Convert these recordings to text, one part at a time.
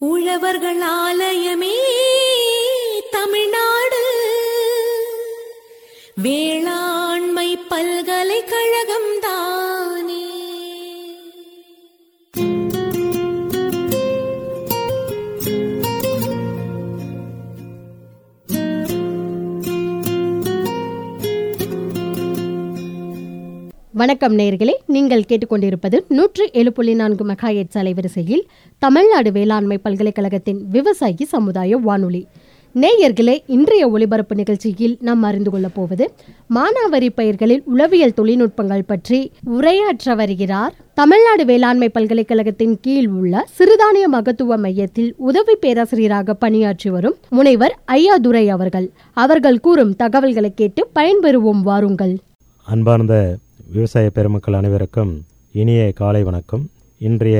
உழவர்கள் ஆலயமே தமிழ்நாடு வேளாண்மை பல்கலைக்கழகம் தானே வணக்கம் நேயர்களே நீங்கள் கேட்டுக்கொண்டிருப்பது நூற்று ஏழு புள்ளி நான்கு மெகாயட்ஸ் அலைவரிசையில் தமிழ்நாடு வேளாண்மை பல்கலைக்கழகத்தின் விவசாயி சமுதாய வானொலி நேயர்களே இன்றைய ஒளிபரப்பு நிகழ்ச்சியில் நாம் அறிந்து கொள்ளப் போவது மானாவரி பயிர்களில் உளவியல் தொழில்நுட்பங்கள் பற்றி உரையாற்ற வருகிறார் தமிழ்நாடு வேளாண்மை பல்கலைக்கழகத்தின் கீழ் உள்ள சிறுதானிய மகத்துவ மையத்தில் உதவி பேராசிரியராக பணியாற்றி வரும் முனைவர் ஐயாதுரை அவர்கள் அவர்கள் கூறும் தகவல்களை கேட்டு பயன்பெறுவோம் வாருங்கள் அன்பார்ந்த விவசாய பெருமக்கள் அனைவருக்கும் இனிய காலை வணக்கம் இன்றைய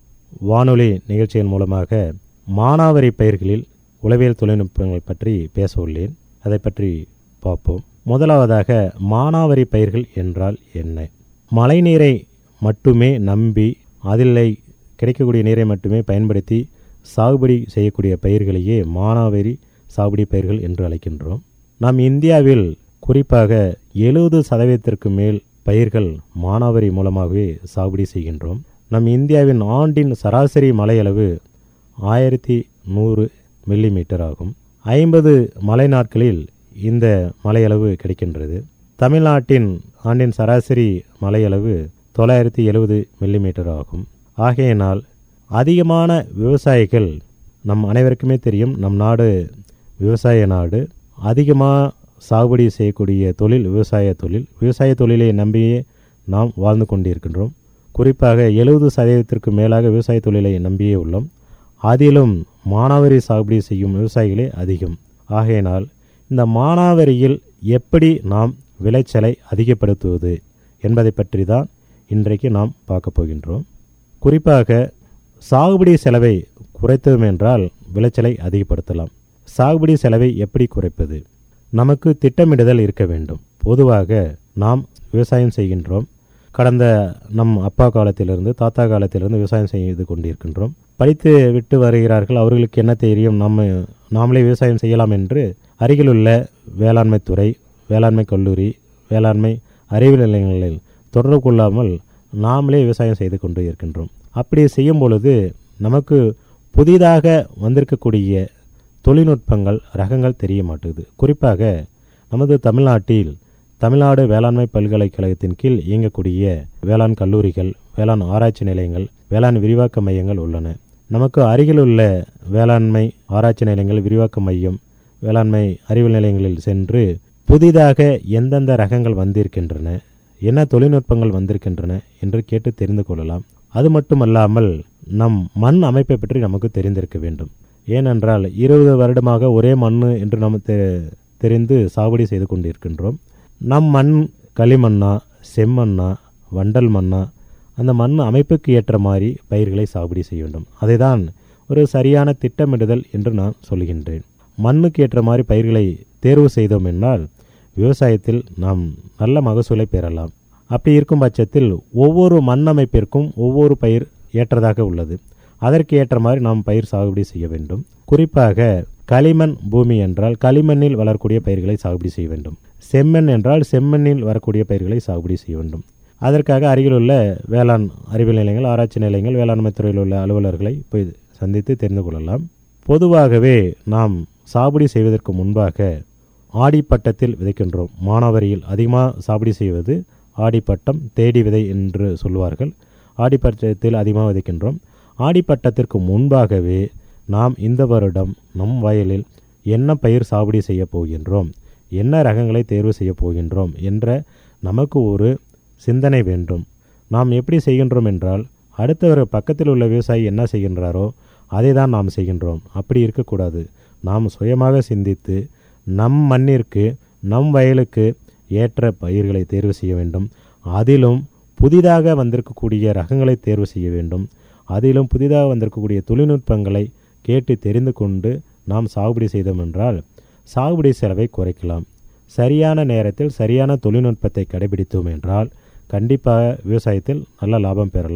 வானொலி நிகழ்ச்சியின் மூலமாக மானாவரி பயிர்களில் உளவியல் தொழில்நுட்பங்கள் பற்றி பேச உள்ளேன் அதை பற்றி பார்ப்போம் முதலாவதாக மானாவரி பயிர்கள் என்றால் என்ன மழைநீரை மட்டுமே நம்பி அதில் கிடைக்கக்கூடிய நீரை மட்டுமே பயன்படுத்தி சாகுபடி செய்யக்கூடிய பயிர்களையே மானாவரி சாகுபடி பயிர்கள் என்று அழைக்கின்றோம் நாம் இந்தியாவில் குறிப்பாக எழுபது சதவீதத்திற்கு மேல் பயிர்கள் மானாவரி மூலமாகவே சாகுபடி செய்கின்றோம் நம் இந்தியாவின் ஆண்டின் சராசரி மழையளவு ஆயிரத்தி நூறு மில்லிமீட்டர் ஆகும் ஐம்பது மழை நாட்களில் இந்த மழையளவு கிடைக்கின்றது தமிழ்நாட்டின் ஆண்டின் சராசரி மழையளவு தொள்ளாயிரத்தி எழுபது மில்லிமீட்டர் ஆகும் ஆகையினால் அதிகமான விவசாயிகள் நம் அனைவருக்குமே தெரியும் நம் நாடு விவசாய நாடு அதிகமாக சாகுபடி செய்யக்கூடிய தொழில் விவசாய தொழில் விவசாய தொழிலை நம்பியே நாம் வாழ்ந்து கொண்டிருக்கின்றோம் குறிப்பாக எழுபது சதவீதத்திற்கு மேலாக விவசாய தொழிலை நம்பியே உள்ளோம் அதிலும் மானாவரி சாகுபடி செய்யும் விவசாயிகளே அதிகம் ஆகையினால் இந்த மானாவரியில் எப்படி நாம் விளைச்சலை அதிகப்படுத்துவது என்பதை பற்றி தான் இன்றைக்கு நாம் பார்க்க போகின்றோம் குறிப்பாக சாகுபடி செலவை குறைத்தோம் என்றால் விளைச்சலை அதிகப்படுத்தலாம் சாகுபடி செலவை எப்படி குறைப்பது நமக்கு திட்டமிடுதல் இருக்க வேண்டும் பொதுவாக நாம் விவசாயம் செய்கின்றோம் கடந்த நம் அப்பா காலத்திலிருந்து தாத்தா காலத்திலிருந்து விவசாயம் செய்து கொண்டிருக்கின்றோம் படித்து விட்டு வருகிறார்கள் அவர்களுக்கு என்ன தெரியும் நம்ம நாமளே விவசாயம் செய்யலாம் என்று அருகிலுள்ள வேளாண்மை துறை வேளாண்மை கல்லூரி வேளாண்மை அறிவியல் நிலையங்களில் தொடர்பு கொள்ளாமல் நாமளே விவசாயம் செய்து கொண்டு இருக்கின்றோம் அப்படி செய்யும் பொழுது நமக்கு புதிதாக வந்திருக்கக்கூடிய தொழில்நுட்பங்கள் ரகங்கள் தெரிய மாட்டுது குறிப்பாக நமது தமிழ்நாட்டில் தமிழ்நாடு வேளாண்மை பல்கலைக்கழகத்தின் கீழ் இயங்கக்கூடிய வேளாண் கல்லூரிகள் வேளாண் ஆராய்ச்சி நிலையங்கள் வேளாண் விரிவாக்க மையங்கள் உள்ளன நமக்கு அருகிலுள்ள வேளாண்மை ஆராய்ச்சி நிலையங்கள் விரிவாக்க மையம் வேளாண்மை அறிவியல் நிலையங்களில் சென்று புதிதாக எந்தெந்த ரகங்கள் வந்திருக்கின்றன என்ன தொழில்நுட்பங்கள் வந்திருக்கின்றன என்று கேட்டு தெரிந்து கொள்ளலாம் அது மட்டுமல்லாமல் நம் மண் அமைப்பை பற்றி நமக்கு தெரிந்திருக்க வேண்டும் ஏனென்றால் இருபது வருடமாக ஒரே மண் என்று நாம் தெரிந்து சாகுபடி செய்து கொண்டிருக்கின்றோம் நம் மண் களிமண்ணா செம்மண்ணா வண்டல் மண்ணா அந்த மண் அமைப்புக்கு ஏற்ற மாதிரி பயிர்களை சாகுபடி செய்ய வேண்டும் அதை தான் ஒரு சரியான திட்டமிடுதல் என்று நான் சொல்கின்றேன் மண்ணுக்கு ஏற்ற மாதிரி பயிர்களை தேர்வு செய்தோம் என்றால் விவசாயத்தில் நாம் நல்ல மகசூலை பெறலாம் அப்படி இருக்கும் பட்சத்தில் ஒவ்வொரு மண் அமைப்பிற்கும் ஒவ்வொரு பயிர் ஏற்றதாக உள்ளது அதற்கு ஏற்ற மாதிரி நாம் பயிர் சாகுபடி செய்ய வேண்டும் குறிப்பாக களிமண் பூமி என்றால் களிமண்ணில் வளரக்கூடிய பயிர்களை சாகுபடி செய்ய வேண்டும் செம்மண் என்றால் செம்மண்ணில் வரக்கூடிய பயிர்களை சாகுபடி செய்ய வேண்டும் அதற்காக அருகிலுள்ள வேளாண் அறிவியல் நிலையங்கள் ஆராய்ச்சி நிலையங்கள் வேளாண்மை துறையில் உள்ள அலுவலர்களை போய் சந்தித்து தெரிந்து கொள்ளலாம் பொதுவாகவே நாம் சாகுபடி செய்வதற்கு முன்பாக ஆடிப்பட்டத்தில் விதைக்கின்றோம் மானாவரியில் அதிகமாக சாகுபடி செய்வது ஆடிப்பட்டம் தேடி விதை என்று சொல்லுவார்கள் ஆடிப்பட்டத்தில் அதிகமாக விதைக்கின்றோம் ஆடிப்பட்டத்திற்கு முன்பாகவே நாம் இந்த வருடம் நம் வயலில் என்ன பயிர் சாகுபடி செய்ய போகின்றோம் என்ன ரகங்களை தேர்வு செய்ய போகின்றோம் என்ற நமக்கு ஒரு சிந்தனை வேண்டும் நாம் எப்படி செய்கின்றோம் என்றால் அடுத்தவர் பக்கத்தில் உள்ள விவசாயி என்ன செய்கின்றாரோ அதை தான் நாம் செய்கின்றோம் அப்படி இருக்கக்கூடாது நாம் சுயமாக சிந்தித்து நம் மண்ணிற்கு நம் வயலுக்கு ஏற்ற பயிர்களை தேர்வு செய்ய வேண்டும் அதிலும் புதிதாக வந்திருக்கக்கூடிய ரகங்களை தேர்வு செய்ய வேண்டும் அதிலும் புதிதாக வந்திருக்கக்கூடிய தொழில்நுட்பங்களை கேட்டு தெரிந்து கொண்டு நாம் சாகுபடி செய்தோம் என்றால் சாகுபடி செலவை குறைக்கலாம் சரியான நேரத்தில் சரியான தொழில்நுட்பத்தை கடைபிடித்தோம் என்றால் கண்டிப்பாக விவசாயத்தில் நல்ல லாபம் பெறலாம்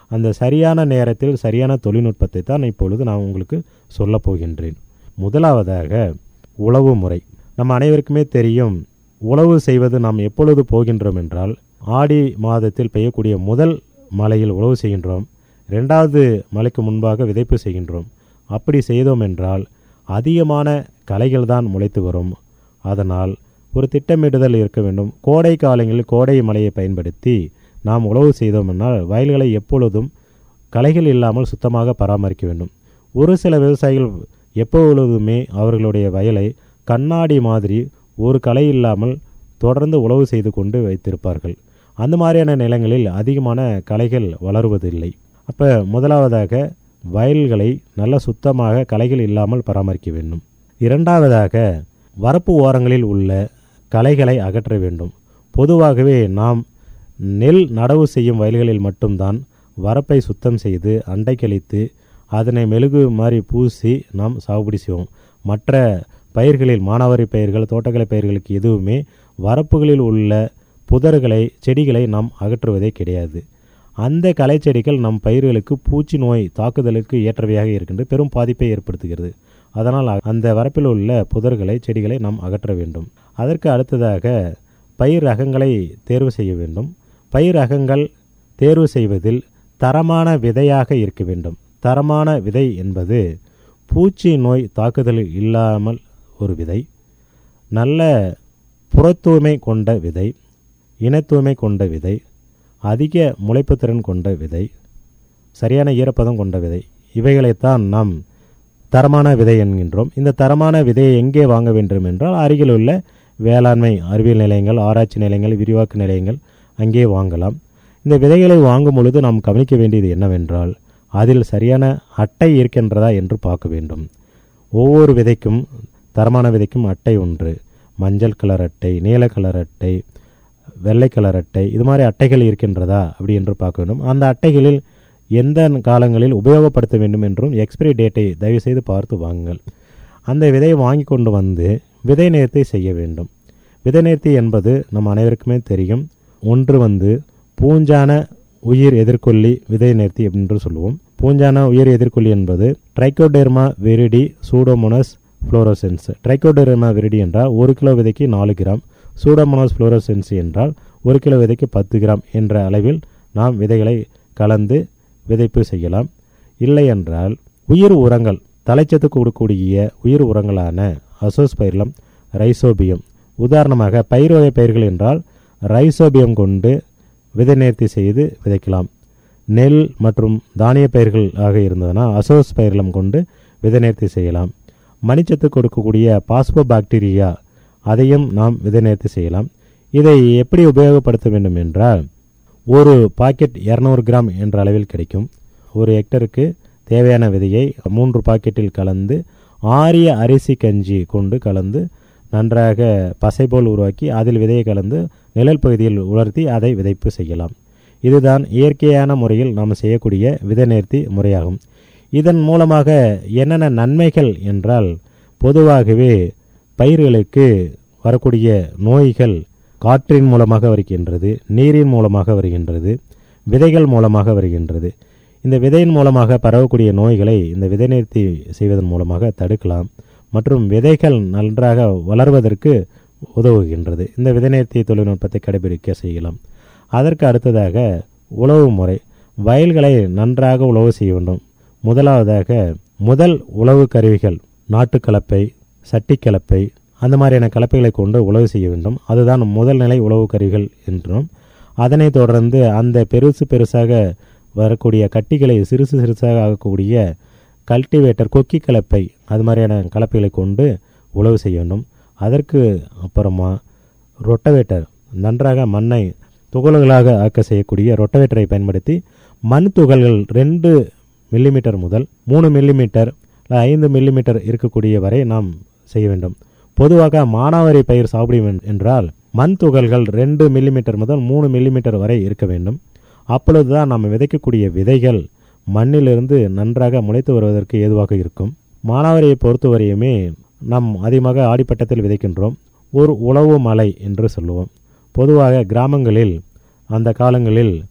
அந்த சரியான நேரத்தில் சரியான தொழில்நுட்பத்தை தான் இப்பொழுது நான் உங்களுக்கு சொல்லப் போகின்றேன் முதலாவதாக உழவு முறை நம்ம அனைவருக்குமே தெரியும் உழவு செய்வது நாம் எப்பொழுது போகின்றோம் என்றால் ஆடி மாதத்தில் பெய்யக்கூடிய முதல் மழையில் உழவு செய்கின்றோம் ரெண்டாவது மழைக்கு முன்பாக விதைப்பு செய்கின்றோம் அப்படி செய்தோம் என்றால் அதிகமான களைகள் தான் முளைத்து வரும் அதனால் ஒரு திட்டமிடுதல் இருக்க வேண்டும் கோடை காலங்களில் கோடை மழையை பயன்படுத்தி நாம் உழவு செய்தோம் என்றால் வயல்களை எப்பொழுதும் களைகள் இல்லாமல் சுத்தமாக பராமரிக்க வேண்டும் ஒரு சில விவசாயிகள் எப்பொழுதுமே அவர்களுடைய வயலை கண்ணாடி மாதிரி ஒரு களை இல்லாமல் தொடர்ந்து உழவு செய்து கொண்டு வைத்திருப்பார்கள் அந்த மாதிரியான நிலங்களில் அதிகமான களைகள் வளருவதில்லை அப்போ முதலாவதாக வயல்களை நல்ல சுத்தமாக களைகள் இல்லாமல் பராமரிக்க வேண்டும் இரண்டாவதாக வரப்பு ஓரங்களில் உள்ள களைகளை அகற்ற வேண்டும் பொதுவாகவே நாம் நெல் நடவு செய்யும் வயல்களில் மட்டும்தான் வரப்பை சுத்தம் செய்து அண்டை கழித்து அதனை மெழுகு மாதிரி பூசி நாம் சாகுபடி செய்வோம் மற்ற பயிர்களில் மானாவாரி பயிர்கள் தோட்டக்கலை பயிர்களுக்கு எதுவுமே வரப்புகளில் உள்ள புதர்களை செடிகளை நாம் அகற்றுவதே கிடையாது அந்த களைச்செடிகள் நம் பயிர்களுக்கு பூச்சி நோய் தாக்குதலுக்கு ஏற்றவையாக இருக்கின்ற பெரும் பாதிப்பை ஏற்படுத்துகிறது அதனால் அந்த வரப்பில் உள்ள புதர்களை செடிகளை நாம் அகற்ற வேண்டும் அதற்கு அடுத்ததாக பயிர் ரகங்களை தேர்வு செய்ய வேண்டும் பயிர் ரகங்கள் தேர்வு செய்வதில் தரமான விதையாக இருக்க வேண்டும் தரமான விதை என்பது பூச்சி நோய் தாக்குதல் இல்லாமல் ஒரு விதை நல்ல புறத்தூய்மை கொண்ட விதை இனத்தூய்மை கொண்ட விதை அதிக முளைப்புத்திறன் கொண்ட விதை சரியான ஈரப்பதம் கொண்ட விதை இவைகளைத்தான் நாம் தரமான விதை என்கின்றோம் இந்த தரமான விதையை எங்கே வாங்க வேண்டும் என்றால் அருகில் உள்ள வேளாண்மை அறிவியல் நிலையங்கள் ஆராய்ச்சி நிலையங்கள் விரிவாக்க நிலையங்கள் அங்கே வாங்கலாம் இந்த விதைகளை வாங்கும் பொழுது நாம் கவனிக்க வேண்டியது என்னவென்றால் அதில் சரியான அட்டை இருக்கின்றதா என்று பார்க்க வேண்டும் ஒவ்வொரு விதைக்கும் தரமான விதைக்கும் அட்டை ஒன்று மஞ்சள் கலர் அட்டை நீல கலர் அட்டை வெள்ளை கலர் அட்டை இது மாதிரி அட்டைகள் இருக்கின்றதா அப்படி என்று பார்க்க வேண்டும் அந்த அட்டைகளில் எந்த காலங்களில் உபயோகப்படுத்த வேண்டும் என்றும் எக்ஸ்பிரி டேட்டை தயவுசெய்து பார்த்து வாங்குங்கள் அந்த விதையை வாங்கி கொண்டு வந்து விதை நேர்த்தி செய்ய வேண்டும் விதை நேர்த்தி என்பது நம் அனைவருக்குமே தெரியும் ஒன்று வந்து பூஞ்சான உயிர் எதிர்கொல்லி விதை நேர்த்தி என்று சொல்லுவோம் பூஞ்சான உயிர் எதிர்கொல்லி என்பது Trichoderma viride Pseudomonas fluorescens Trichoderma viride என்றால் ஒரு கிலோ விதைக்கு நாலு கிராம் சூடோமோனஸ் ஃப்ளோரோசென்ஸ் என்றால் ஒரு கிலோ விதைக்கு பத்து கிராம் என்ற அளவில் நாம் விதைகளை கலந்து விதைப்பு செய்யலாம் இல்லை என்றால் உயிர் உரங்கள் தலைச்சத்து கொடுக்கக்கூடிய உயிர் உரங்களான அசோஸ்பைர்லம் ரைசோபியம் உதாரணமாக பயிர் வகை பயிர்கள் என்றால் ரைசோபியம் கொண்டு விதை நேர்த்தி செய்து விதைக்கலாம் நெல் மற்றும் தானிய பயிர்கள் ஆக இருந்ததுன்னா அசோஸ் பயிர்களும் கொண்டு விதை நேர்த்தி செய்யலாம் மணிச்சத்து கொடுக்கக்கூடிய பாஸ்போ பாக்டீரியா அதையும் நாம் விதை நேர்த்தி செய்யலாம் இதை எப்படி உபயோகப்படுத்த வேண்டும் என்றால் ஒரு பாக்கெட் இரநூறு கிராம் என்ற அளவில் கிடைக்கும் ஒரு ஹெக்டருக்கு தேவையான விதையை மூன்று பாக்கெட்டில் கலந்து ஆரிய அரிசி கஞ்சி கொண்டு கலந்து நன்றாக பசை போல் உருவாக்கி அதில் விதையை கலந்து நிழல் பகுதியில் உலர்த்தி அதை விதைப்பு செய்யலாம் இதுதான் இயற்கையான முறையில் நாம் செய்யக்கூடிய விதை நேர்த்தி முறையாகும் இதன் மூலமாக என்னென்ன நன்மைகள் என்றால் பொதுவாகவே பயிர்களுக்கு வரக்கூடிய நோய்கள் காற்றின் மூலமாக வருகின்றது நீரின் மூலமாக வருகின்றது விதைகள் மூலமாக வருகின்றது இந்த விதையின் மூலமாக பரவக்கூடிய நோய்களை இந்த விதை நேர்த்தி செய்வதன் மூலமாக தடுக்கலாம் மற்றும் விதைகள் நன்றாக வளர்வதற்கு உதவுகின்றது இந்த விதை நேர்த்தி தொழில்நுட்பத்தை கடைபிடிக்க செய்யலாம் அதற்கு அடுத்ததாக உழவு முறை வயல்களை நன்றாக உழவு செய்ய வேண்டும் முதலாவதாக முதல் உழவு கருவிகள் நாட்டுக்கலப்பை சட்டிக்கலப்பை அந்த மாதிரியான கலப்பைகளை கொண்டு உழவு செய்ய வேண்டும் அதுதான் முதல் நிலை உழவு கருவிகள் என்றும் அதனைத் தொடர்ந்து அந்த பெருசு பெருசாக வரக்கூடிய கட்டிகளை சிறுசு சிறுசாக ஆகக்கூடிய கல்டிவேட்டர் கொக்கி கலப்பை அது மாதிரியான கலப்பைகளை கொண்டு உழவு செய்ய வேண்டும் அதற்கு அப்புறமா ரொட்டவேட்டர் நன்றாக மண்ணை துகள்களாக ஆக்க செய்யக்கூடிய ரொட்டவேட்டரை பயன்படுத்தி மண் துகள்கள் ரெண்டு மில்லிமீட்டர் முதல் மூணு மில்லிமீட்டர் ஐந்து மில்லிமீட்டர் இருக்கக்கூடிய வரை நாம் செய்ய வேண்டும் பொதுவாக மானாவாரி பயிர் சாகுபடி என்றால் மண் துகள்கள் ரெண்டு மில்லிமீட்டர் முதல் மூணு மில்லிமீட்டர் வரை இருக்க வேண்டும் அப்பொழுதுதான் நாம் விதைக்கக்கூடிய விதைகள் மண்ணிலிருந்து நன்றாக முளைத்து வருவதற்கு ஏதுவாக இருக்கும் மானாவாரியை பொறுத்தவரையுமே நாம் அதிகமாக ஆடிப்பட்டத்தில் விதைக்கின்றோம் ஒரு உழவு மலை என்று சொல்லுவோம் பொதுவாக கிராமங்களில் அந்த காலங்களில்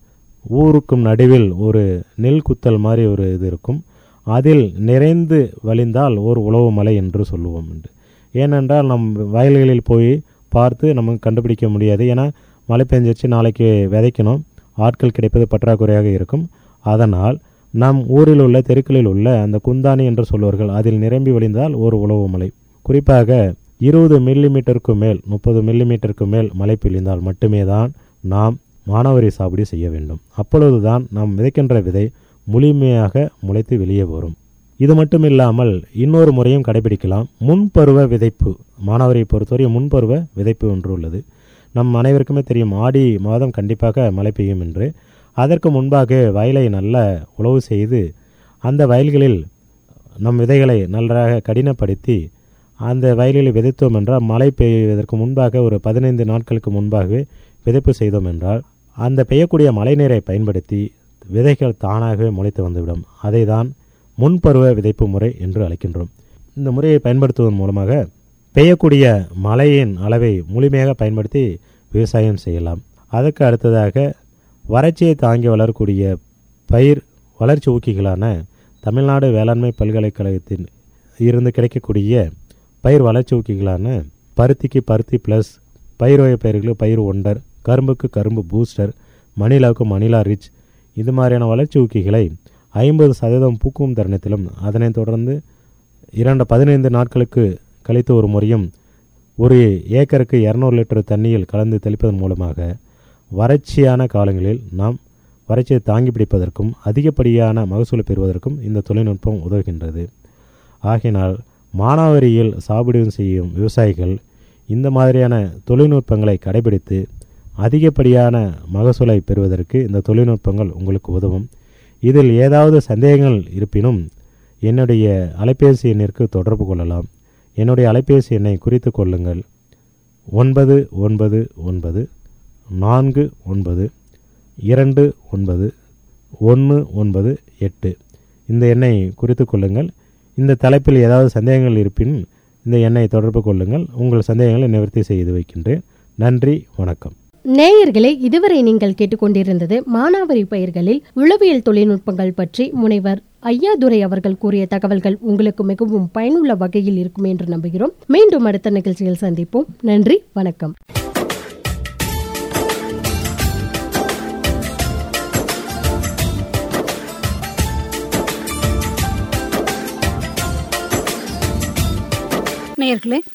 ஊருக்கும் நடுவில் ஒரு நெல் குத்தல் மாதிரி ஒரு இது இருக்கும் அதில் நிறைந்து வழிந்தால் ஒரு உழவு மலை என்று சொல்லுவோம் என்று ஏனென்றால் நம் வயல்களில் போய் பார்த்து நமக்கு கண்டுபிடிக்க முடியாது ஏன்னா மழை பெஞ்சிச்சு நாளைக்கு விதைக்கணும் ஆட்கள் கிடைப்பது பற்றாக்குறையாக இருக்கும் அதனால் நம் ஊரில் உள்ள தெருக்களில் உள்ள அந்த குந்தானி என்று சொல்வார்கள் அதில் நிரம்பி வழிந்தால் ஒரு உழவு மலை குறிப்பாக இருபது மில்லிமீட்டருக்கு மேல் முப்பது மில்லிமீட்டருக்கு மேல் மழை பொழிந்தால் மட்டுமே தான் நாம் மானாவாரி சாகுபடி செய்ய வேண்டும் அப்பொழுதுதான் நாம் விதைக்கின்ற விதை முழுமையாக முளைத்து வெளியே வரும் இது மட்டும் இல்லாமல் இன்னொரு முறையும் கடைபிடிக்கலாம் முன்பருவ விதைப்பு மானாவாரியை பொறுத்தவரை முன்பருவ விதைப்பு ஒன்று உள்ளது நம் அனைவருக்குமே தெரியும் ஆடி மாதம் கண்டிப்பாக மழை பெய்யும் என்று அதற்கு முன்பாக வயலை நல்ல உழவு செய்து அந்த வயல்களில் நம் விதைகளை நன்றாக கடினப்படுத்தி அந்த வயலில் விதைத்தோம் என்றால் மழை பெய்வதற்கு முன்பாக ஒரு பதினைந்து நாட்களுக்கு முன்பாகவே விதைப்பு செய்தோம் என்றால் அந்த பெய்யக்கூடிய மழை நீரை பயன்படுத்தி விதைகள் தானாகவே முளைத்து வந்துவிடும் அதை தான் முன்பருவ விதைப்பு முறை என்று அழைக்கின்றோம் இந்த முறையை பயன்படுத்துவதன் மூலமாக பெய்யக்கூடிய மழையின் அளவை முழுமையாக பயன்படுத்தி விவசாயம் செய்யலாம் அதற்கு அடுத்ததாக வறட்சியை தாங்கி வளரக்கூடிய பயிர் வளர்ச்சி ஊக்கிகளான தமிழ்நாடு வேளாண்மை பல்கலைக்கழகத்தின் இருந்து கிடைக்கக்கூடிய பயிர் வளர்ச்சி ஊக்கிகளான பருத்திக்கு பருத்தி ப்ளஸ் பயிர் வகை பயிர்களுக்கு பயிர் ஒண்டர் கரும்புக்கு கரும்பு பூஸ்டர் மணிலாவுக்கு மணிலா ரிச் இது மாதிரியான வளர்ச்சி ஊக்கிகளை ஐம்பது சதவீதம் பூக்கும் தருணத்திலும் அதனைத் தொடர்ந்து இரண்டு பதினைந்து நாட்களுக்கு கழித்து ஒரு முறையும் ஒரு ஏக்கருக்கு இரநூறு லிட்டர் தண்ணியில் கலந்து தெளிப்பதன் மூலமாக வறட்சியான காலங்களில் நாம் வறட்சியை தாங்கி பிடிப்பதற்கும் அதிகப்படியான மகசூலை பெறுவதற்கும் இந்த தொழில்நுட்பம் உதவுகின்றது ஆகினால் மானாவாரியில் சாகுபடி செய்யும் விவசாயிகள் இந்த மாதிரியான தொழில்நுட்பங்களை கடைபிடித்து அதிகப்படியான மகசூலை பெறுவதற்கு இந்த தொழில்நுட்பங்கள் உங்களுக்கு உதவும் இதில் ஏதாவது சந்தேகங்கள் இருப்பினும் என்னுடைய அலைபேசி எண்ணிற்கு தொடர்பு கொள்ளலாம் என்னுடைய அலைபேசி எண்ணை குறித்து கொள்ளுங்கள் ஒன்பது ஒன்பது ஒன்பது நான்கு ஒன்பது இரண்டு ஒன்பது ஒன்று ஒன்பது எட்டு இந்த எண்ணை குறித்து கொள்ளுங்கள் இந்த தலைப்பில் ஏதாவது சந்தேகங்கள் இருப்பின் இந்த எண்ணை தொடர்பு கொள்ளுங்கள் உங்கள் சந்தேகங்களை நிவர்த்தி செய்து வைக்கின்றேன் நன்றி வணக்கம் நேயர்களே இதுவரை நீங்கள் கேட்டுக்கொண்டிருந்தது மானாவாரி பயிர்களில் உளவியல் தொழில்நுட்பங்கள் பற்றி முனைவர் ஐயாதுரை அவர்கள் கூறிய தகவல்கள் உங்களுக்கு மிகவும் பயனுள்ள வகையில் இருக்கும் என்று நம்புகிறோம் மீண்டும் அடுத்த நிகழ்ச்சியில் சந்திப்போம் நன்றி வணக்கம் நேயர்களே